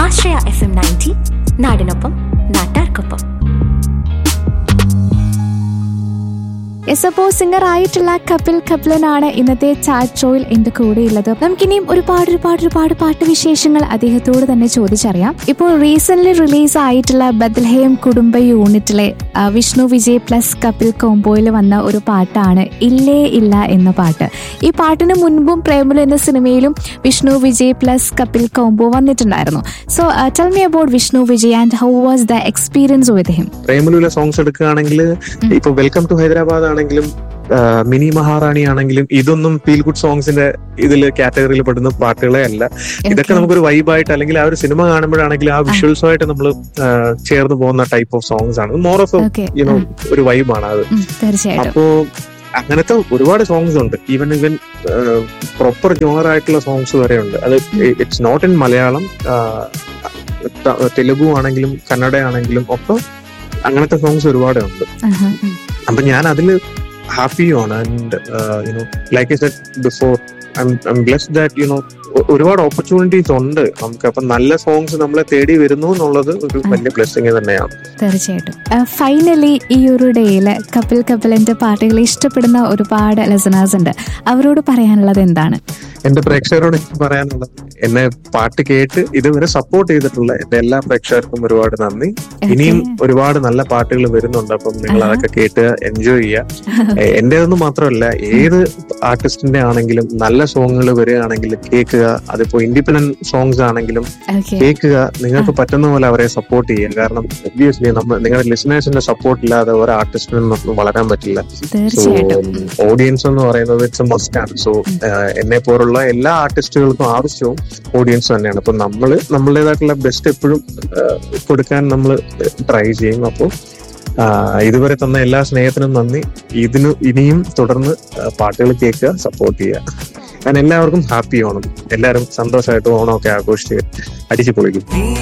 ആശ്രയ F M ninety നാടിനൊപ്പം നാട്ടാർക്കൊപ്പം S അപ്പോ സിംഗർ ആയിട്ടുള്ള കപിൽ കപിലനാണ് ഇന്നത്തെ ചാറ്റ് ഷോയിൽ എന്റെ കൂടെയുള്ളത് നമുക്കിനിയും ഒരുപാട് ഒരുപാട് ഒരുപാട് പാട്ട് വിശേഷങ്ങൾ അദ്ദേഹത്തോട് തന്നെ ചോദിച്ചറിയാം ഇപ്പോൾ റീസെന്റ് റിലീസ് ആയിട്ടുള്ള ബദൽഹേം കുടുംബ യൂണിറ്റിലെ ആ, വിഷ്ണു വിജയ് പ്ലസ് കപിൽ കോംബോയിൽ വന്ന ഒരു പാട്ടാണ് ഇല്ലേ ഇല്ല എന്ന പാട്ട് ഈ പാട്ടിന് മുൻപും പ്രേമലു എന്ന സിനിമയിലും വിഷ്ണു വിജയ് പ്ലസ് കപിൽ കോംബോ വന്നിട്ടുണ്ടായിരുന്നു so tell me about Vishnu Vijay and how was the experience with him പ്രേമലുവിലെ സോങ്സ് എടുക്കുകയാണെങ്കിൽ ഇപ്പൊ വെൽക്കം ടു ഹൈദരാബാദ് ആണെങ്കിലും ആ, മിനി മഹാറാണി ആണെങ്കിലും ഇതൊന്നും ഫീൽ ഗുഡ് സോങ്സിന്റെ ഇതിൽ കാറ്റഗറിയിൽ പെടുന്ന പാട്ടുകളെ അല്ല ഇതൊക്കെ നമുക്കൊരു വൈബായിട്ട് അല്ലെങ്കിൽ ആ ഒരു സിനിമ കാണുമ്പോഴാണെങ്കിലും ആ വിഷ്വൽസുമായിട്ട് നമ്മൾ ചേർന്ന് പോകുന്ന ടൈപ്പ് ഓഫ് സോങ്സ് ആണ് മോർ ഓഫ് Okay. യുനോ ഒരു വൈബാണ് അത് തീർച്ചയായിട്ടും അപ്പോ അങ്ങനത്തെ ഒരുപാട് സോങ്സ് ഉണ്ട് ഈവൻ ഈവൻ പ്രോപ്പർ ജോണർ ആയിട്ടുള്ള സോങ്സ് വരെ ഉണ്ട് അത് ഇറ്റ്സ് നോട്ട് ഇൻ മലയാളം ആ, ത- തെലുഗു ആണെങ്കിലും കന്നഡ ആണെങ്കിലും ഒക്കെ അങ്ങനത്തെ സോങ്സ് ഒരുപാട് ഉണ്ട് ആഹാ, ഉം. അപ്പൊ ഞാൻ അതിൽ ഹാപ്പിയുമാണ് and you know like I said before I blessed that you know ഒരുപാട് ഓപ്പർച്യൂണിറ്റീസ് ഉണ്ട് നമുക്ക് അപ്പൊ നല്ല സോങ്സ് നമ്മളെ തേടി വരുന്നു എന്നുള്ളത് ഒരു വലിയ ബ്ലെസ്സിങ് തന്നെയാണ് തീർച്ചയായിട്ടും ഫൈനലി ഈ ഒരു ഡേയില് കപിൽ കപിലിന്റെ പാട്ടുകൾ ഇഷ്ടപ്പെടുന്ന ഒരുപാട് ലെസണേഴ്സ് ഉണ്ട് അവരോട് പറയാനുള്ളത് എന്താണ് എന്റെ പ്രേക്ഷകരോട് എനിക്ക് പറയാനുള്ളത് എന്നെ പാട്ട് കേട്ട് ഇതുവരെ സപ്പോർട്ട് ചെയ്തിട്ടുള്ള എന്റെ എല്ലാ പ്രേക്ഷകർക്കും ഒരുപാട് നന്ദി ഇനിയും ഒരുപാട് നല്ല പാട്ടുകൾ വരുന്നുണ്ട് അപ്പം നിങ്ങൾ അതൊക്കെ കേട്ട് എൻജോയ് ചെയ്യുക എ- എന്റേതൊന്നും മാത്രമല്ല ഏത് ആർട്ടിസ്റ്റിന്റെ ആണെങ്കിലും നല്ല സോങ്ങുകൾ വരികയാണെങ്കിൽ കേൾക്കുക അതിപ്പോ ഇൻഡിപെൻഡന്റ് സോങ്സ് ആണെങ്കിലും ഓക്കെ കേൾക്കുക നിങ്ങൾക്ക് പറ്റുന്ന പോലെ അവരെ സപ്പോർട്ട് ചെയ്യുക കാരണം ഒബ്വിയസ്ലി നമ്മൾ നിങ്ങളുടെ ലിസണേഴ്സിന്റെ സപ്പോർട്ട് ഇല്ലാതെ ഒരു ആർട്ടിസ്റ്റിനും വളരാൻ പറ്റില്ല സോ തീർച്ചയായിട്ടും ഓഡിയൻസ് എന്ന് പറയുന്നത് ഇറ്റ്സ് എ മസ്റ്റ് ആണ് സോ എന്നെ പോലുള്ള എല്ലാ ആർട്ടിസ്റ്റുകൾക്കും ആവശ്യവും ഓഡിയൻസ് തന്നെയാണ് അപ്പൊ നമ്മൾ നമ്മളുടേതായിട്ടുള്ള ബെസ്റ്റ് എപ്പോഴും കൊടുക്കാൻ നമ്മൾ ട്രൈ ചെയ്യും അപ്പോൾ ഇതുവരെ തന്ന എല്ലാ സ്നേഹത്തിനും നന്ദി ഇതിന് ഇനിയും തുടർന്ന് ആ, പാട്ടുകൾ കേൾക്കുക സപ്പോർട്ട് ചെയ്യുക ഞാൻ എല്ലാവർക്കും ഹാപ്പി ഓണം എല്ലാവരും സന്തോഷമായിട്ട് ഓണമൊക്കെ ആഘോഷിച്ച് അടിച്ചു പൊളിക്കും